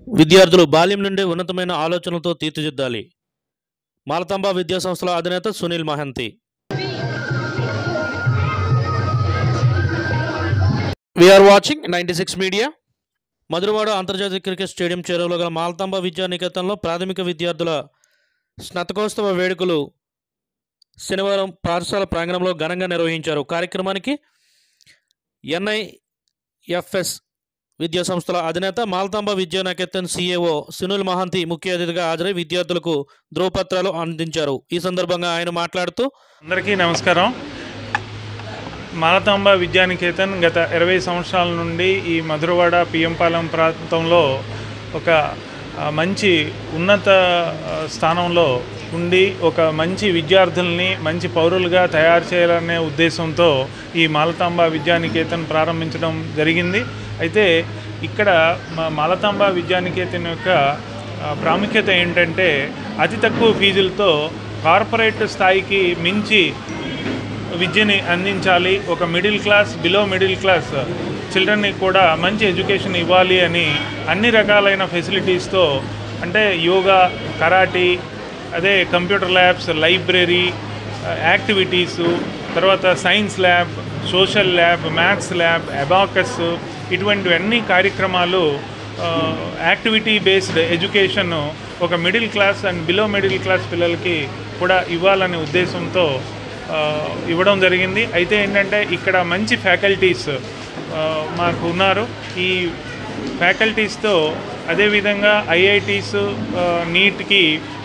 విద్యార్థులు బాల్యం నుండే ఉన్నతమైన ఆలోచనలతో తీర్చిదిద్దాలి మాలతంబ విద్యా సంస్థల అధినేత Sunil Mahanti we are watching ninety six media Madhurawada అంతర్జాతీయ క్రికెట్ స్టేడియం చేరువలో గల మాలతంబ విద్యా నికేతన్లో ప్రాథమిక విద్యార్థుల స్నాతకోత్సవ వేడుకలు శనివారం పాఠశాల ప్రాంగణంలో ఘనంగా నిర్వహించారు కార్యక్రమానికి ఎన్ఐఎఫ్ఎస్ విద్యా సంస్థల అధినేత మాల్తాంబ విద్యా నికేతన్ సిఏఓ సునీల్ మహంతి ముఖ్య అతిథిగా హాజరై విద్యార్థులకు ధ్రువపత్రాలు అందించారు ఈ సందర్భంగా ఆయన మాట్లాడుతూ అందరికీ నమస్కారం మాలతాంబ విద్యానికేతన్ గత ఇరవై సంవత్సరాల నుండి ఈ మధురవాడ పిఎంపాలెం ప్రాంతంలో ఒక ఆ, మంచి ఉన్నత ఆ, స్థానంలో ఉండి ఒక మంచి విద్యార్థుల్ని మంచి పౌరులుగా తయారు చేయాలనే ఉద్దేశంతో ఈ మాలతాంబ విద్యానికేతన్ ప్రారంభించడం జరిగింది అయితే ఇక్కడ మా మాలతాంబ విద్యానికేతన్ యొక్క ఆ, ప్రాముఖ్యత ఏంటంటే అతి తక్కువ ఫీజులతో కార్పొరేట్ స్థాయికి మించి విద్యని అందించాలి ఒక middle class below middle class చిల్డ్రన్ని కూడా మంచి ఎడ్యుకేషన్ ఇవ్వాలి అని అన్ని రకాలైన ఫెసిలిటీస్తో అంటే యోగా కరాటీ అదే కంప్యూటర్ ల్యాబ్స్ లైబ్రరీ యాక్టివిటీసు తర్వాత science lab social lab maths lab abacus ఇటువంటి అన్ని కార్యక్రమాలు యాక్టివిటీ బేస్డ్ ఎడ్యుకేషన్ ఒక middle class and below middle class పిల్లలకి కూడా ఇవ్వాలనే ఉద్దేశంతో ఆ, ఇవ్వడం జరిగింది అయితే ఏంటంటే ఇక్కడ మంచి ఫ్యాకల్టీస్ మాకు ఉన్నారు ఈ ఫ్యాకల్టీస్తో అదేవిధంగా ఐఐటీస్ నీట్కి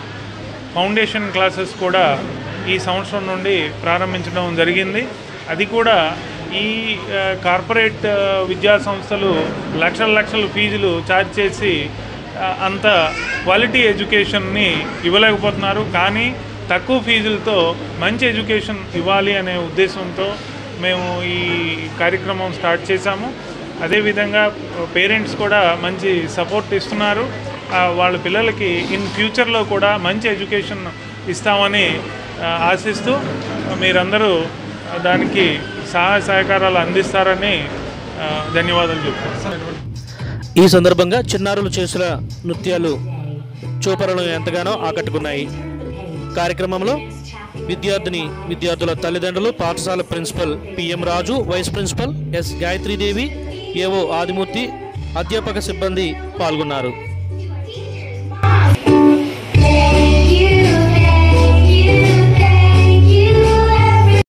ఫౌండేషన్ క్లాసెస్ కూడా ఈ సంవత్సరం నుండి ప్రారంభించడం జరిగింది అది కూడా ఈ ఆ, కార్పొరేట్ ఆ, విద్యా సంస్థలు లక్షల లక్షల ఫీజులు ఛార్జ్ చేసి ఆ, అంత క్వాలిటీ ఎడ్యుకేషన్ని ఇవ్వలేకపోతున్నారు కానీ తక్కువ ఫీజులతో మంచి ఎడ్యుకేషన్ ఇవ్వాలి అనే ఉద్దేశంతో మేము ఈ కార్యక్రమం స్టార్ట్ చేశాము అదేవిధంగా పేరెంట్స్ కూడా మంచి సపోర్ట్ ఇస్తున్నారు ఆ, వాళ్ళ పిల్లలకి ఇన్ ఫ్యూచర్లో కూడా మంచి ఎడ్యుకేషన్ ఇస్తామని ఆ, ఆశిస్తూ మీరందరూ దానికి సహాయ సహకారాలు అందిస్తారని ఆ, ధన్యవాదాలు చెప్తున్నాను ఈ సందర్భంగా చిన్నారులు చేసిన నృత్యాలు చూపరలను ఎంతగానో ఆకట్టుకున్నాయి కార్యక్రమంలో విద్యార్థిని విద్యార్థుల తల్లిదండ్రులు పాఠశాల ప్రిన్సిపల్ పిఎం రాజు వైస్ ప్రిన్సిపల్ ఎస్ గాయత్రీదేవి ఏవో ఆదిమూర్తి అధ్యాపక సిబ్బంది పాల్గొన్నారు